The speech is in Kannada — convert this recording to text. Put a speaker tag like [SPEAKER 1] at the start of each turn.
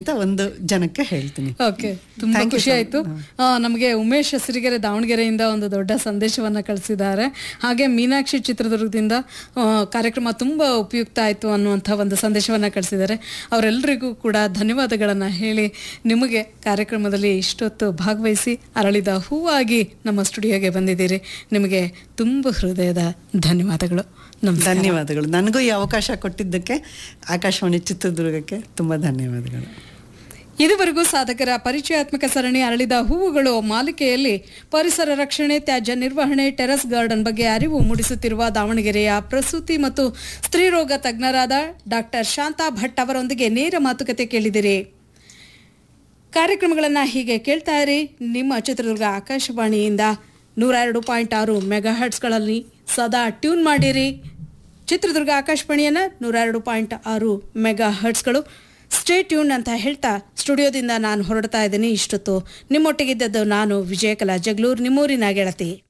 [SPEAKER 1] ಅಂತ ಒಂದು ಜನಕ್ಕೆ ಹೇಳ್ತೀನಿ
[SPEAKER 2] ಓಕೆ ತುಂಬಾ
[SPEAKER 1] Thank you
[SPEAKER 2] ಖುಷಿ
[SPEAKER 1] so
[SPEAKER 2] ಆಯ್ತು ಆ, ನಮಗೆ ಉಮೇಶ್ ಸಿರಿಗೆರೆ ದಾವಣಗೆರೆಯಿಂದ ಒಂದು ದೊಡ್ಡ ಸಂದೇಶವನ್ನ ಕಳಿಸಿದ್ದಾರೆ ಹಾಗೆ ಮೀನಾಕ್ಷಿ ಚಿತ್ರದುರ್ಗದಿಂದ ಆ, ಕಾರ್ಯಕ್ರಮ ತುಂಬಾ ಉಪಯುಕ್ತ ಆಯ್ತು ಅನ್ನುವಂಥ ಒಂದು ಸಂದೇಶವನ್ನ ಕಳಿಸಿದ್ದಾರೆ ಅವರೆಲ್ಲರಿಗೂ ಕೂಡ ಧನ್ಯವಾದಗಳನ್ನ ಹೇಳಿ ನಿಮಗೆ ಕಾರ್ಯಕ್ರಮದಲ್ಲಿ ಇಷ್ಟೊತ್ತು ಭಾಗವಹಿಸಿ ಅರಳಿದ ಹೂವಾಗಿ ನಮ್ಮ ಸ್ಟುಡಿಯೋಗೆ ಬಂದಿದ್ದೀರಿ ನಿಮಗೆ ತುಂಬ ಹೃದಯದ ಧನ್ಯವಾದಗಳು ನಮಸ್ಕಾರ
[SPEAKER 1] ಧನ್ಯವಾದಗಳು ನನಗೂ ಈ ಅವಕಾಶ ಕೊಟ್ಟಿದ್ದಕ್ಕೆ ಆಕಾಶವಾಣಿ ಚಿತ್ರದುರ್ಗಕ್ಕೆ ತುಂಬ ಧನ್ಯವಾದಗಳು
[SPEAKER 2] ಇದುವರೆಗೂ ಸಾಧಕರ ಪರಿಚಯಾತ್ಮಕ ಸರಣಿ ಅರಳಿದ ಹೂವುಗಳು ಮಾಲಿಕೆಯಲ್ಲಿ ಪರಿಸರ ರಕ್ಷಣೆ ತ್ಯಾಜ್ಯ ನಿರ್ವಹಣೆ ಟೆರಸ್ ಗಾರ್ಡನ್ ಬಗ್ಗೆ ಅರಿವು ಮೂಡಿಸುತ್ತಿರುವ ದಾವಣಗೆರೆಯ ಪ್ರಸೂತಿ ಮತ್ತು ಸ್ತ್ರೀರೋಗ ತಜ್ಞರಾದ ಡಾಕ್ಟರ್ ಶಾಂತಾ ಭಟ್ ಅವರೊಂದಿಗೆ ನೇರ ಮಾತುಕತೆ ಕೇಳಿದಿರಿ ಕಾರ್ಯಕ್ರಮಗಳನ್ನು ಹೀಗೆ ಕೇಳ್ತಾ ಇರಿ ನಿಮ್ಮ ಚಿತ್ರದುರ್ಗ ಆಕಾಶವಾಣಿಯಿಂದ ನೂರ ಎರಡು ಪಾಯಿಂಟ್ ಆರು ಮೆಗಾ ಹರ್ಟ್ಸ್ಗಳಲ್ಲಿ ಸದಾ ಟ್ಯೂನ್ ಮಾಡಿರಿ ಚಿತ್ರದುರ್ಗ ಆಕಾಶವಾಣಿಯನ್ನು ನೂರ ಎರಡು ಪಾಯಿಂಟ್ ಆರು ಮೆಗಾ ಹರ್ಟ್ಸ್ಗಳು ಸ್ಟೇ ಟ್ಯೂನ್ ಅಂತ ಹೇಳ್ತಾ ಸ್ಟುಡಿಯೋದಿಂದ ನಾನು ಹೊರಡ್ತಾ ಇದ್ದೀನಿ ಇಷ್ಟೊತ್ತು ನಿಮ್ಮೊಟ್ಟಿಗಿದ್ದದ್ದು ನಾನು ವಿಜಯಕಲಾ ಜಗ್ಲೂರ್ ನಿಮ್ಮೂರಿನ ಗೆಳತಿ